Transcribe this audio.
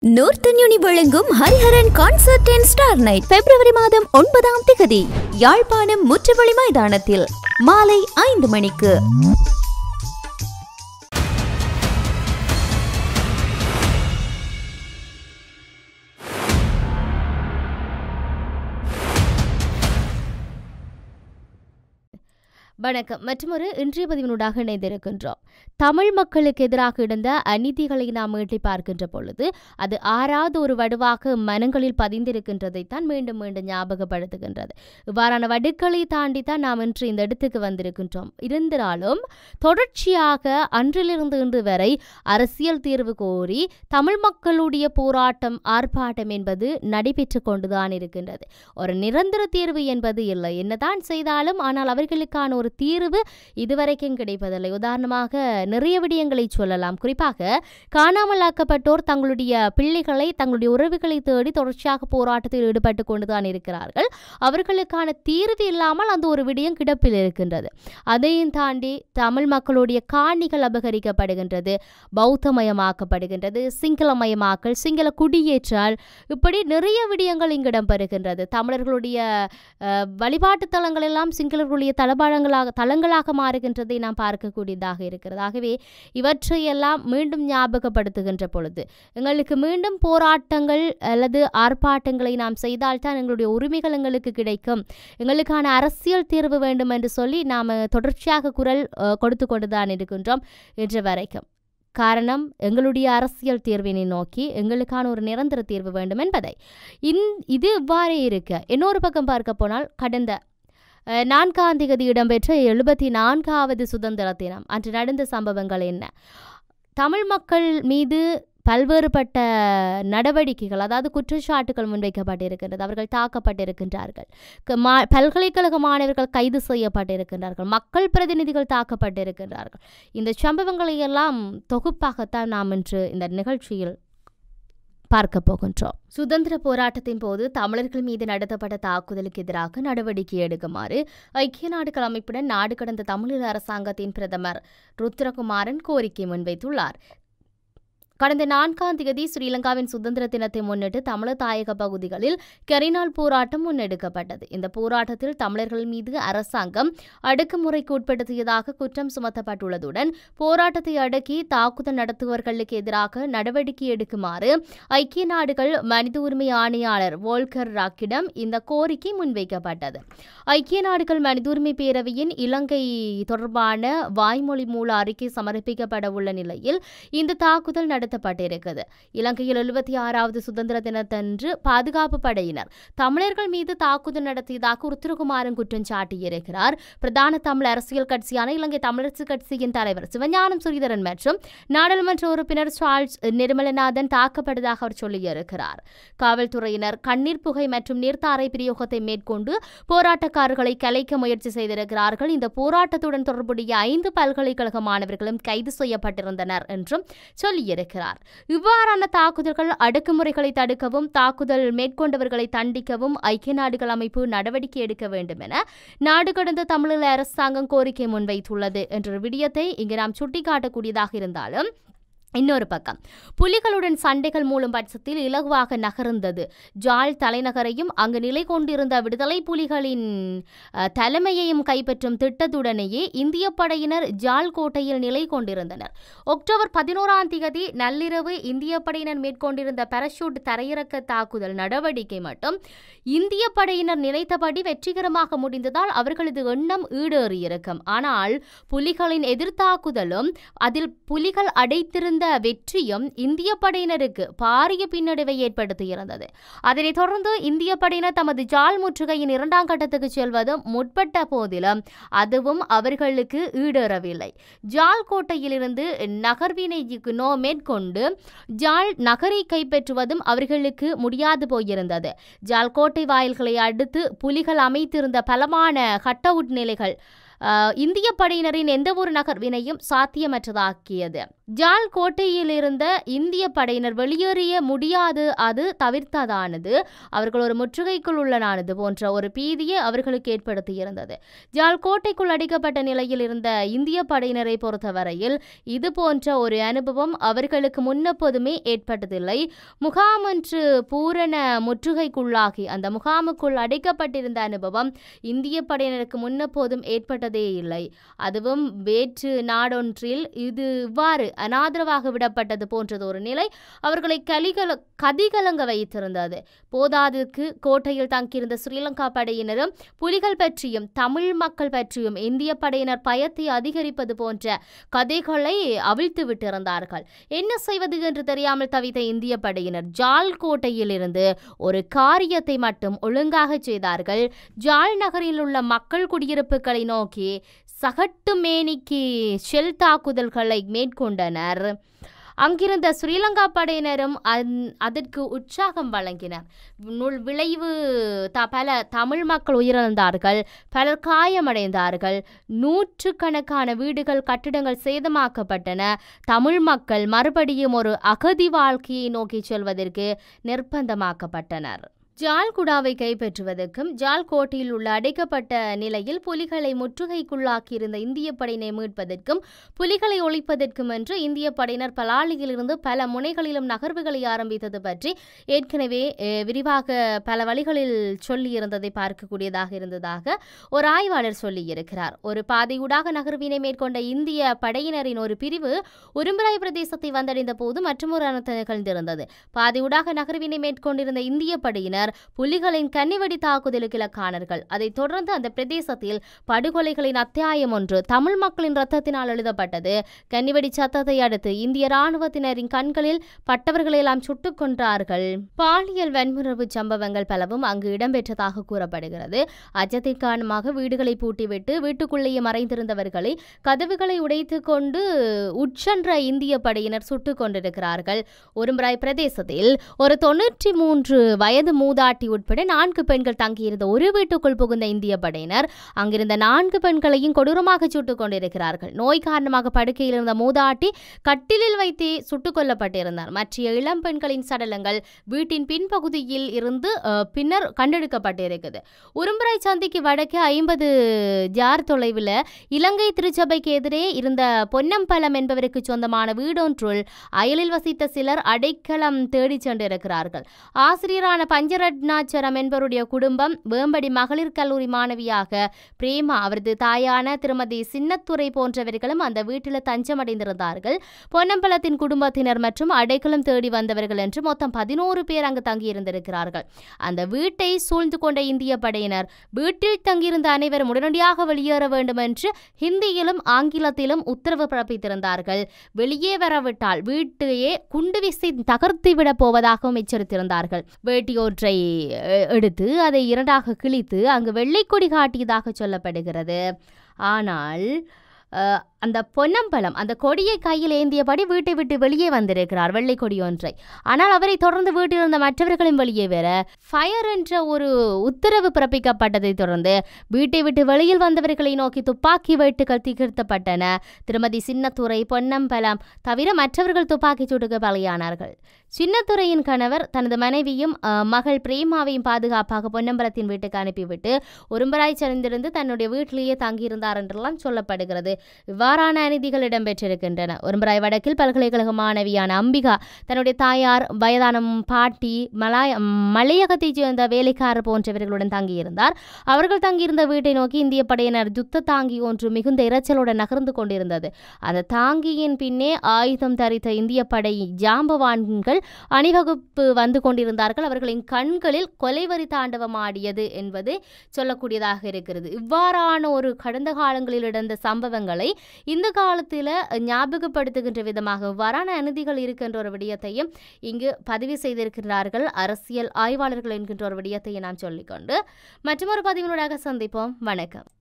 நோர்த்தன் uni வழங்கும் Hariharan concert and star night February மாதம் ஒன்பதாம் திகதி யாழ்ப்பாணம் முற்றுவழி மைதானத்தில் மாலை ஐந்து மணிக்கு வணக்கம் மற்றொரு இன்றைய பதிவினூடாக இணைந்திருக்கின்றோம் தமிழ் மக்களுக்கு எதிராக இருந்த அநீதிகளை நாம் மீட்டி பார்க்கின்ற பொழுது அது ஆறாவது ஒரு வடுவாக மனங்களில் பதிந்திருக்கின்றதைத்தான் மீண்டும் மீண்டும் ஞாபகப்படுத்துகின்றது இவ்வாறான வடுக்களை தாண்டி தான் நாம் இன்று இந்த இடத்துக்கு வந்திருக்கின்றோம் இருந்தாலும் தொடர்ச்சியாக அன்றிலிருந்து இன்று வரை அரசியல் தீர்வு கோரி தமிழ் மக்களுடைய போராட்டம் ஆர்ப்பாட்டம் என்பது நடைபெற்று கொண்டுதான் இருக்கின்றது ஒரு நிரந்தர தீர்வு என்பது இல்லை என்னதான் செய்தாலும் ஆனால் அவர்களுக்கான ஒரு தீர்வு இதுவரைக்கும் கிடைப்பதில்லை உதாரணமாக நிறைய விடயங்களை சொல்லலாம் குறிப்பாக காணாமலாக்கப்பட்டோர் தங்களுடைய பிள்ளைகளை தங்களுடைய உறவுகளை தேடி தொடர்ச்சியாக போராட்டத்தில் ஈடுபட்டு கொண்டுதான் இருக்கிறார்கள் அவர்களுக்கான தீர்வு இல்லாமல் அந்த ஒரு விடயம் கிடப்பில் இருக்கின்றது அதையும் தாண்டி தமிழ் மக்களுடைய காணிகள் அபகரிக்கப்படுகின்றது பௌத்தமயமாக்கப்படுகின்றது சிங்களமயமாக்கல் சிங்கள குடியேற்றல் இப்படி நிறைய விடயங்கள் இங்கு இடம்பெறுகின்றது தமிழர்களுடைய அஹ், வழிபாட்டு தலங்கள் எல்லாம் சிங்களர்களுடைய தளபாடங்களாக தலங்களாக மாறுகின்றதை நாம் பார்க்கக்கூடியதாக இருக்கிறது ஆகவே இவற்றையெல்லாம் மீண்டும் ஞாபகப்படுத்துகின்ற பொழுது எங்களுக்கு மீண்டும் போராட்டங்கள் அல்லது ஆர்ப்பாட்டங்களை நாம் செய்தால்தான் எங்களுடைய உரிமைகள் எங்களுக்கு கிடைக்கும் எங்களுக்கான அரசியல் தீர்வு வேண்டும் என்று சொல்லி நாம் தொடர்ச்சியாக குரல் அஹ், கொடுத்து கொண்டுதான் இருக்கின்றோம் இன்று வரைக்கும் காரணம் எங்களுடைய அரசியல் தீர்வினை நோக்கி எங்களுக்கான ஒரு நிரந்தர தீர்வு வேண்டும் என்பதை இந் இது இவ்வாறே இருக்க இன்னொரு பக்கம் பார்க்க போனால் கடந்த அஹ், நான்காம் தேதி இடம்பெற்ற எழுபத்தி நான்காவது சுதந்திர தினம் அன்று நடந்த சம்பவங்கள் என்ன தமிழ் மக்கள் மீது பல்வேறுபட்ட நடவடிக்கைகள் அதாவது குற்றச்சாட்டுகள் முன்வைக்கப்பட்டிருக்கின்றது அவர்கள் தாக்கப்பட்டிருக்கின்றார்கள் க- மா- பல்கலைக்கழக மாணவர்கள் கைது செய்யப்பட்டிருக்கின்றார்கள் மக்கள் பிரதிநிதிகள் தாக்கப்பட்டிருக்கின்றார்கள் இந்த சம்பவங்களை எல்லாம் தொகுப்பாகத்தான் நாம் இன்று இந்த நிகழ்ச்சியில் பார்க்க போகின்றோம் சுதந்திர போராட்டத்தின் போது தமிழர்கள் மீது நடத்தப்பட்ட தாக்குதலுக்கு எதிராக நடவடிக்கை எடுக்குமாறு ஐக்கிய நாடுகள் அமைப்புடன் நாடு கடந்த தமிழீழ அரசாங்கத்தின் பிரதமர் ருத்ரகுமாரன் கோரிக்கை முன்வைத்துள்ளார் கடந்த நான்காம் தேதி ஸ்ரீலங்காவின் சுதந்திர தினத்தை முன்னிட்டு தமிழர் தாயக பகுதிகளில் கரிநாள் போராட்டம் முன்னெடுக்கப்பட்டது இந்த போராட்டத்தில் தமிழர்கள் மீது அரசாங்கம் அடக்குமுறைக்கு உட்படுத்தியதாக குற்றம் சுமத்தப்பட்டுள்ளதுடன் போராட்டத்தை அடக்கி தாக்குதல் நடத்துபவர்களுக்கு எதிராக நடவடிக்கை எடுக்குமாறு ஐக்கிய நாடுகள் மனித உரிமை ஆணையாளர் வோல்கர் ராக்கிடம் இந்த கோரிக்கை முன்வைக்கப்பட்டது ஐக்கிய நாடுகள் மனித உரிமை பேரவையின் இலங்கை தொடர்பான வாய்மொழி மூல அறிக்கை சமர்ப்பிக்கப்பட உள்ள நிலையில் இந்த தாக்குதல் நடத்தப்பட்டிருக்கிறது இலங்கையில் எழுபத்தி ஆறாவது சுதந்திர தினத்தன்று பாதுகாப்பு படையினர் தமிழர்கள் மீது தாக்குதல் நடத்தியதாக உருத்திரகுமாரன் குற்றம் சாட்டியிருக்கிறார் பிரதான தமிழ் அரசியல் கட்சியான இலங்கை தமிழரசு கட்சியின் தலைவர் சிவஞானம் சுரீதரன் மற்றும் நாடாளுமன்ற உறுப்பினர் சார்ல்ஸ் நிர்மலநாதன் தாக்கப்பட்டதாக அவர் சொல்லியிருக்கிறார் காவல்துறையினர் கண்ணீர் புகை மற்றும் நீர்த்தாரை பிரயோகத்தை மேற்கொண்டு போராட்டக்காரர்களை கலைக்க முயற்சி செய்திருக்கிறார்கள் இந்த போராட்டத்துடன் தொடர்புடைய ஐந்து பல்கலைக்கழக மாணவர்களும் கைது செய்யப்பட்டிருந்தனர் என்றும் சொல்லியிருக்கிறார் இவ்வாறான தாக்குதல்கள் அடக்குமுறைகளை தடுக்கவும் தாக்குதல் மேற்கொண்டவர்களை தண்டிக்கவும் ஐக்கிய நாடுகள் அமைப்பு நடவடிக்கை எடுக்க வேண்டும் என நாடு கடந்த தமிழீழ அரசாங்கம் கோரிக்கை முன்வைத்துள்ளது என்ற விடயத்தை இங்கு நாம் சுட்டிக்காட்டக்கூடியதாக இருந்தாலும் இன்னொரு பக்கம் புலிகளுடன் சண்டைகள் மூலம் பட்சத்தில் இலகுவாக நகர்ந்தது ஜாழ் தலைநகரையும் அங்கு நிலை கொண்டிருந்த விடுதலை புலிகளின் அஹ், தலைமையையும் கைப்பற்றும் திட்டத்துடனேயே இந்திய படையினர் ஜாழ் கோட்டையில் நிலை கொண்டிருந்தனர் அக்டோபர் பதினோராம் தேதி நள்ளிரவு இந்திய படையினர் மேற்கொண்டிருந்த பாராசூட் தரையிறக்க தாக்குதல் நடவடிக்கை மட்டும் இந்திய படையினர் நினைத்தபடி வெற்றிகரமாக முடிந்ததால் அவர்களது எண்ணம் ஈடேறியிருக்கும் ஆனால் புலிகளின் எதிர்த்தாக்குதலும் அதில் புலிகள் அடைத்திருந்த வெற்றியும் இந்திய படையினருக்கு பாரிய பின்னடைவை ஏற்படுத்தியிருந்தது அதனைத் தொடர்ந்து இந்திய படையினர் தமது ஜால் முற்றுகையின் இரண்டாம் கட்டத்துக்கு செல்வதும் முற்பட்ட போதிலும் அதுவும் அவர்களுக்கு ஈடேறவில்லை ஜால் கோட்டையிலிருந்து நகர்வினை நோ மேற்கொண்டு ஜால் நகரை கைப்பற்றுவதும் அவர்களுக்கு முடியாது போயிருந்தது ஜால் கோட்டை வாயில்களை அடுத்து புலிகள் அமைத்திருந்த பலமான கட்டவுட் நிலைகள் அஹ், இந்திய படையினரின் எந்த ஒரு நகர்வினையும் சாத்தியமற்றதாக்கியது ஜால் கோட்டையில் இருந்த இந்திய படையினர் வெளியேறிய முடியாது அது தவிர்த்ததானது அவர்கள் ஒரு முற்றுகைக்குள் உள்ளனானது போன்ற ஒரு பீதியை அவர்களுக்கு ஏற்படுத்தியிருந்தது ஜால் கோட்டைக்குள் அடிக்கப்பட்ட நிலையில் இருந்த இந்திய படையினரை பொறுத்தவரையில் இது போன்ற ஒரு அனுபவம் அவர்களுக்கு முன்னெப்போதுமே ஏற்பட்டதில்லை முகாம் ஒன்று பூரண முற்றுகைக்குள்ளாகி அந்த முகாமுக்குள் அடைக்கப்பட்டிருந்த அனுபவம் இந்திய படையினருக்கு முன்னெப்போதும் ஏற்பட்டதே இல்லை அதுவும் வேற்று நாடொன்றில் இது இவ்வாறு அனாதரவாக விடப்பட்டது போன்றது ஒரு நிலை அவர்களை கலிகல கதிகலங்க வைத்திருந்தது போதாதுக்கு கோட்டையில் தங்கியிருந்த ஸ்ரீலங்கா படையினரும் புலிகள் பற்றியும் தமிழ் மக்கள் பற்றியும் இந்திய படையினர் பயத்தை அதிகரிப்பது போன்ற கதைகளை அவிழ்த்து விட்டிருந்தார்கள் என்ன செய்வது என்று தெரியாமல் தவித்த இந்திய படையினர் ஜால் கோட்டையில் இருந்து ஒரு காரியத்தை மட்டும் ஒழுங்காக செய்தார்கள் ஜால் நகரில் உள்ள மக்கள் குடியிருப்புகளை நோக்கி சகட்டு மேனிக்கு ஷெல் தாக்குதல்களை மேற்கொண்டனர் அங்கிருந்த ஸ்ரீலங்கா படையினரும் அந்- அதற்கு உற்சாகம் வழங்கினர் நுள் விளைவு த பல தமிழ் மக்கள் உயிரிழந்தார்கள் பலர் காயமடைந்தார்கள் நூற்றுக்கணக்கான வீடுகள் கட்டிடங்கள் சேதமாக்கப்பட்டன தமிழ் மக்கள் மறுபடியும் ஒரு அகதி வாழ்க்கையை நோக்கி செல்வதற்கு நிர்பந்தமாக்கப்பட்டனர் ஜால்குடாவை கைப்பற்றுவதற்கும் ஜால் கோட்டையில் உள்ள அடைக்கப்பட்ட நிலையில் புலிகளை முற்றுகைக்குள்ளாக்கியிருந்த இந்திய படையினை மீட்பதற்கும் புலிகளை ஒழிப்பதற்கும் என்று இந்திய படையினர் பலாலியிலிருந்து பல முனைகளிலும் நகர்வுகளை ஆரம்பித்தது பற்றி ஏற்கனவே அஹ், விரிவாக பல வழிகளில் சொல்லியிருந்ததை பார்க்கக்கூடியதாக இருந்ததாக ஒரு ஆய்வாளர் சொல்லியிருக்கிறார் ஒரு பாதையூடாக நகர்வினை மேற்கொண்ட இந்திய படையினரின் ஒரு பிரிவு உரும்பிராய் பிரதேசத்தை வந்தடைந்த போது மற்றொரு அனர்த்தம் நிகழ்ந்திருந்தது பாதையூடாக நகர்வினை மேற்கொண்டிருந்த இந்திய படையினர் புலிகளின் கன்னிவெடி தாக்குதலுக்கு இலக்கானார்கள் அதைத் தொடர்ந்து அந்த பிரதேசத்தில் படுகொலைகளின் அத்தியாயம் ஒன்று தமிழ் மக்களின் ரத்தத்தினால் எழுதப்பட்டது கன்னிவெடி சத்தத்தை அடுத்து இந்திய ராணுவத்தினரின் கண்களில் பட்டவர்களை எல்லாம் சுட்டுக் கொன்றார்கள் பாலியல் வன்முறவு சம்பவங்கள் பலவும் அங்கு இடம்பெற்றதாக கூறப்படுகிறது அச்சத்தின் காரணமாக வீடுகளை பூட்டிவிட்டு வீட்டுக்குள்ளேயே மறைந்திருந்தவர்களை கதவுகளை உடைத்துக் கொண்டு உட்சென்ற இந்திய படையினர் சுட்டுக் கொண்டிருக்கிறார்கள் ஒருமுறை பிரதேசத்தில் ஒரு தொன்னூற்றி மூன்று வயது மூதாட்டி உட்பட நான்கு பெண்கள் தங்கியிருந்த ஒரு வீட்டுக்குள் புகுந்த இந்திய படையினர் அங்கிருந்த நான்கு பெண்களையும் கொடூரமாக சுட்டுக் கொண்டிருக்கிறார்கள் நோய் காரணமாக படுக்கையில் இருந்த மூதாட்டி கட்டிலில் வைத்தே சுட்டுக் கொல்லப்பட்டிருந்தார் மற்ற இளம் பெண்களின் சடலங்கள் வீட்டின் பின்பகுதியில் இருந்து அஹ், பின்னர் கண்டெடுக்கப்பட்டிருக்குது உரும்புரை சந்திக்கு வடக்கே ஐம்பது ஜார் தொலைவில் இலங்கை திருச்சபைக்கு எதிரே இருந்த பொன்னம்பலம் என்பவருக்கு சொந்தமான வீடொன்றுள் அயலில் வசித்த சிலர் அடைக்கலம் தேடிச் சென்றிருக்கிறார்கள் ஆசிரியரான பஞ்சரட்னாச்சரம் என்பவருடைய குடும்பம் வேம்படி மகளிர் கல்லூரி மாணவியாக பிரேமா அவரது தாயான திருமதி சின்னத்துறை போன்றவர்களும் அந்த வீட்டில் தஞ்சமடைந்திருந்தார்கள் பொன்னம்பலத்தின் குடும்பத்தினர் மற்றும் அடைக்கலம் தேடி வந்தவர்கள் என்று மொத்தம் பதினோரு பேர் அங்கு தங்கியிருந்திருக்கிறார்கள் அந்த வீட்டை சூழ்ந்து கொண்ட இந்திய படையினர் வீட்டில் தங்கியிருந்த அனைவரும் உடனடியாக வெளியேற வேண்டும் என்று ஹிந்தியிலும் ஆங்கிலத்திலும் உத்தரவு பிறப்பித்திருந்தார்கள் வெளியே வரவிட்டால் வீட்டையே குண்டு வீசி தகர்த்து விட போவதாகவும் எச்சரித்திருந்தார்கள் வேட்டியொன்றை எ- எடுத்து அதை இரண்டாக கிழித்து அங்கு வெள்ளைக்கொடி காட்டியதாக சொல்லப்படுகிறது ஆனால் அஹ், அந்த பொன்னம்பலம் அந்த கொடியை கையில் ஏந்தியபடி வீட்டை விட்டு வெளியே வந்திருக்கிறார் வெள்ளை கொடி ஒன்றை ஆனால் அவரை தொடர்ந்து வீட்டில் இருந்த மற்றவர்களும் வெளியே வர ஃபயர் என்ற ஒரு உத்தரவு பிறப்பிக்கப்பட்டதை தொடர்ந்து வீட்டை விட்டு வெளியில் வந்தவர்களை நோக்கி துப்பாக்கி வெட்டுகள் திகழ்த்தப்பட்டன திருமதி சின்னத்துறை பொன்னம்பலம் தவிர மற்றவர்கள் துப்பாக்கிச் சூட்டுக்கு பலியானார்கள் சின்னத்துறையின் கணவர் தனது மனைவியும் அஹ், மகள் பிரேமாவையும் பாதுகாப்பாக பொன்னம்பலத்தின் வீட்டுக்கு அனுப்பிவிட்டு ஒரும்பராய் சரிந்திருந்து தன்னுடைய வீட்டிலேயே தங்கியிருந்தார் என்றெல்லாம் சொல்லப்படுகிறது இவ்வாறான அநீதிகள் இடம்பெற்றிருக்கின்றன ஒரும்பராய் வடக்கில் பல்கலைக்கழக மாணவியான அம்பிகா தன்னுடைய தாயார் வயதான பாட்டி மலாய மலையகத்தைச் சேர்ந்த வேலைக்காரர் போன்றவர்களுடன் தங்கியிருந்தார் அவர்கள் தங்கியிருந்த வீட்டை நோக்கி இந்திய படையினர் யுத்த தாங்கி ஒன்று மிகுந்த இரைச்சலுடன் நகர்ந்து கொண்டிருந்தது அந்த தாங்கியின் பின்னே ஆயுதம் தரித்த இந்திய படை ஜாம்பவான்கள் அணிவகுப்பு வந்து கொண்டிருந்தார்கள் அவர்களின் கண்களில் கொலைவரி தாண்டவம் ஆடியது என்பது சொல்லக்கூடியதாக இருக்கிறது இவ்வாறான ஒரு கடந்த காலங்களில் நடந்த சம்பவங்களை இந்த காலத்தில் ஞாபகப்படுத்துகின்ற விதமாக இவ்வாறான அநீதிகள் இருக்கின்ற ஒரு விடயத்தையும் இங்கு பதிவு செய்திருக்கிறார்கள் அரசியல் ஆய்வாளர்கள் என்கின்ற ஒரு விடயத்தையும் நாம் சொல்லிக்கொண்டு மற்றொரு பதிவினூடாக சந்திப்போம் வணக்கம்